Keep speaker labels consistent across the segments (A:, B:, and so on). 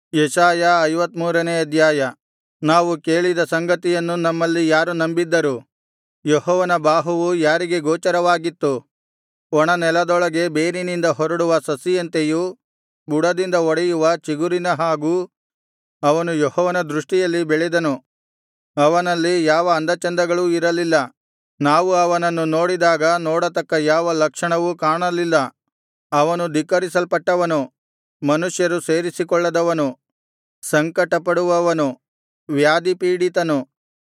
A: ಯೆಶಾಯ ಐವತ್ತಮೂರನೇ ಅಧ್ಯಾಯ ನಾವು ಕೇಳಿದ ಸಂಗತಿಯನ್ನು ನಮ್ಮಲ್ಲಿ ಯಾರು ನಂಬಿದ್ದರು ಯೆಹೋವನ ಬಾಹುವು ಯಾರಿಗೆ ಗೋಚರವಾಗಿತ್ತು ಒಣನೆಲದೊಳಗೆ ಬೇರಿನಿಂದ ಹೊರಡುವ ಸಸಿಯಂತೆಯೂ ಬುಡದಿಂದ ಒಡೆಯುವ ಚಿಗುರಿನ ಹಾಗೂ ಅವನು ಯೆಹೋವನ ದೃಷ್ಟಿಯಲ್ಲಿ ಬೆಳೆದನು ಅವನಲ್ಲಿ ಯಾವ ಅಂದಚಂದಗಳೂ ಇರಲಿಲ್ಲ ನಾವು ಅವನನ್ನು ನೋಡಿದಾಗ ನೋಡತಕ್ಕ ಯಾವ ಲಕ್ಷಣವೂ ಕಾಣಲಿಲ್ಲ ಅವನು ಧಿಕ್ಕರಿಸಲ್ಪಟ್ಟವನು ಮನುಷ್ಯರು ಸೇರಿಸಿಕೊಳ್ಳದವನು ಸಂಕಟಪಡುವವನು ವ್ಯಾಧಿಪೀಡಿತನು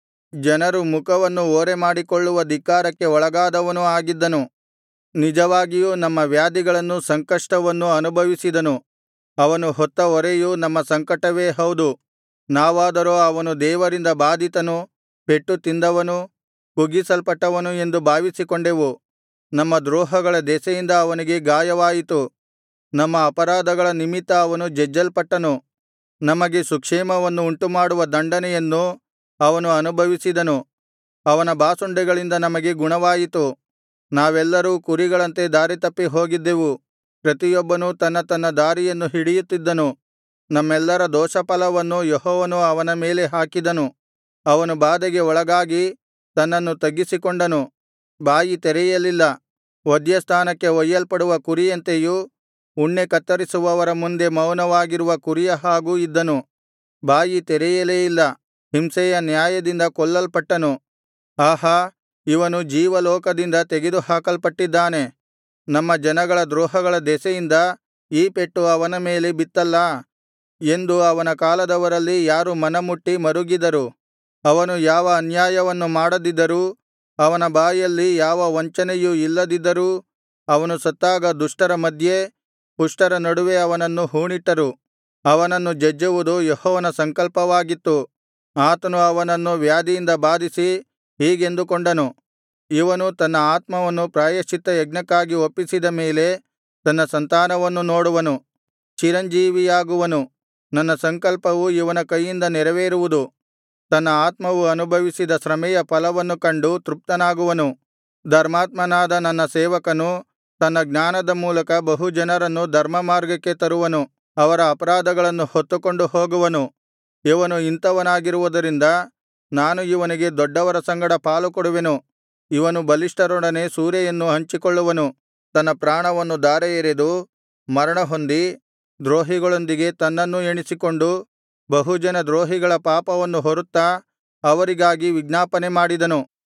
A: ಜನರು ಮುಖವನ್ನು ಓರೆಮಾಡಿಕೊಳ್ಳುವ ಧಿಕ್ಕಾರಕ್ಕೆ ಒಳಗಾದವನೂ ಆಗಿದ್ದನು ನಿಜವಾಗಿಯೂ ನಮ್ಮ ವ್ಯಾಧಿಗಳನ್ನೂ ಸಂಕಷ್ಟವನ್ನೂ ಅನುಭವಿಸಿದನು ಅವನು ಹೊತ್ತ ಹೊರೆಯು ನಮ್ಮ ಸಂಕಟವೇ ಹೌದು ನಾವಾದರೋ ಅವನು ದೇವರಿಂದ ಬಾಧಿತನು ಪೆಟ್ಟು ತಿಂದವನು ಕುಗ್ಗಿಸಲ್ಪಟ್ಟವನು ಎಂದು ಭಾವಿಸಿಕೊಂಡೆವು ನಮ್ಮ ದ್ರೋಹಗಳ ದೆಸೆಯಿಂದ ಅವನಿಗೆ ಗಾಯವಾಯಿತು ನಮ್ಮ ಅಪರಾಧಗಳ ನಿಮಿತ್ತ ಅವನು ಜಜ್ಜಲ್ಪಟ್ಟನು ನಮಗೆ ಸುಕ್ಷೇಮವನ್ನು ಉಂಟುಮಾಡುವ ದಂಡನೆಯನ್ನು ಅವನು ಅನುಭವಿಸಿದನು ಅವನ ಬಾಸುಂಡೆಗಳಿಂದ ನಮಗೆ ಗುಣವಾಯಿತು ನಾವೆಲ್ಲರೂ ಕುರಿಗಳಂತೆ ದಾರಿತಪ್ಪಿ ಹೋಗಿದ್ದೆವು ಪ್ರತಿಯೊಬ್ಬನೂ ತನ್ನ ತನ್ನ ದಾರಿಯನ್ನು ಹಿಡಿಯುತ್ತಿದ್ದನು ನಮ್ಮೆಲ್ಲರ ದೋಷಫಲವನ್ನು ಯೆಹೋವನು ಅವನ ಮೇಲೆ ಹಾಕಿದನು ಅವನು ಬಾಧೆಗೆ ಒಳಗಾಗಿ ತನ್ನನ್ನು ತಗ್ಗಿಸಿಕೊಂಡನು ಬಾಯಿ ತೆರೆಯಲಿಲ್ಲ ವಧ್ಯಸ್ಥಾನಕ್ಕೆ ಒಯ್ಯಲ್ಪಡುವ ಕುರಿಯಂತೆಯೂ ಉಣ್ಣೆ ಕತ್ತರಿಸುವವರ ಮುಂದೆ ಮೌನವಾಗಿರುವ ಕುರಿಯ ಹಾಗೂ ಇದ್ದನು ಬಾಯಿ ತೆರೆಯಲೇ ಇಲ್ಲ ಹಿಂಸೆಯ ನ್ಯಾಯದಿಂದ ಕೊಲ್ಲಲ್ಪಟ್ಟನು ಆಹಾ ಇವನು ಜೀವಲೋಕದಿಂದ ತೆಗೆದುಹಾಕಲ್ಪಟ್ಟಿದ್ದಾನೆ ನಮ್ಮ ಜನಗಳ ದ್ರೋಹಗಳ ದೆಸೆಯಿಂದ ಈ ಪೆಟ್ಟು ಅವನ ಮೇಲೆ ಬಿತ್ತಲ್ಲಾ ಎಂದು ಅವನ ಕಾಲದವರಲ್ಲಿ ಯಾರು ಮನಮುಟ್ಟಿ ಮರುಗಿದರು ಅವನು ಯಾವ ಅನ್ಯಾಯವನ್ನು ಮಾಡದಿದ್ದರೂ ಅವನ ಬಾಯಲ್ಲಿ ಯಾವ ವಂಚನೆಯೂ ಇಲ್ಲದಿದ್ದರೂ ಅವನು ಸತ್ತಾಗ ದುಷ್ಟರ ಮಧ್ಯೆ ಪುಷ್ಟರ ನಡುವೆ ಅವನನ್ನು ಹೂಣಿಟ್ಟರು ಅವನನ್ನು ಜಜ್ಜುವುದು ಯೆಹೋವನ ಸಂಕಲ್ಪವಾಗಿತ್ತು ಆತನು ಅವನನ್ನು ವ್ಯಾಧಿಯಿಂದ ಬಾಧಿಸಿ ಹೀಗೆಂದುಕೊಂಡನು ಇವನು ತನ್ನ ಆತ್ಮವನ್ನು ಪ್ರಾಯಶ್ಚಿತ್ತ ಯಜ್ಞಕ್ಕಾಗಿ ಒಪ್ಪಿಸಿದ ಮೇಲೆ ತನ್ನ ಸಂತಾನವನ್ನು ನೋಡುವನು ಚಿರಂಜೀವಿಯಾಗುವನು ನನ್ನ ಸಂಕಲ್ಪವು ಇವನ ಕೈಯಿಂದ ನೆರವೇರುವುದು ತನ್ನ ಆತ್ಮವು ಅನುಭವಿಸಿದ ಶ್ರಮೆಯ ಫಲವನ್ನು ಕಂಡು ತೃಪ್ತನಾಗುವನು ಧರ್ಮಾತ್ಮನಾದ ನನ್ನ ಸೇವಕನು ತನ್ನ ಜ್ಞಾನದ ಮೂಲಕ ಬಹು ಜನರನ್ನು ಧರ್ಮಮಾರ್ಗಕ್ಕೆ ತರುವನು ಅವರ ಅಪರಾಧಗಳನ್ನು ಹೊತ್ತುಕೊಂಡು ಹೋಗುವನು ಇವನು ಇಂಥವನಾಗಿರುವುದರಿಂದ ನಾನು ಇವನಿಗೆ ದೊಡ್ಡವರ ಸಂಗಡ ಪಾಲುಕೊಡುವೆನು ಇವನು ಬಲಿಷ್ಠರೊಡನೆ ಸೂರೆಯನ್ನು ಹಂಚಿಕೊಳ್ಳುವನು ತನ್ನ ಪ್ರಾಣವನ್ನು ಧಾರೆ ಎರೆದು ಮರಣಹೊಂದಿ ದ್ರೋಹಿಗಳೊಂದಿಗೆ ತನ್ನನ್ನೂ ಎಣಿಸಿಕೊಂಡು ಬಹುಜನ ದ್ರೋಹಿಗಳ ಪಾಪವನ್ನು ಹೊರುತ್ತಾ ಅವರಿಗಾಗಿ ವಿಜ್ಞಾಪನೆ ಮಾಡಿದನು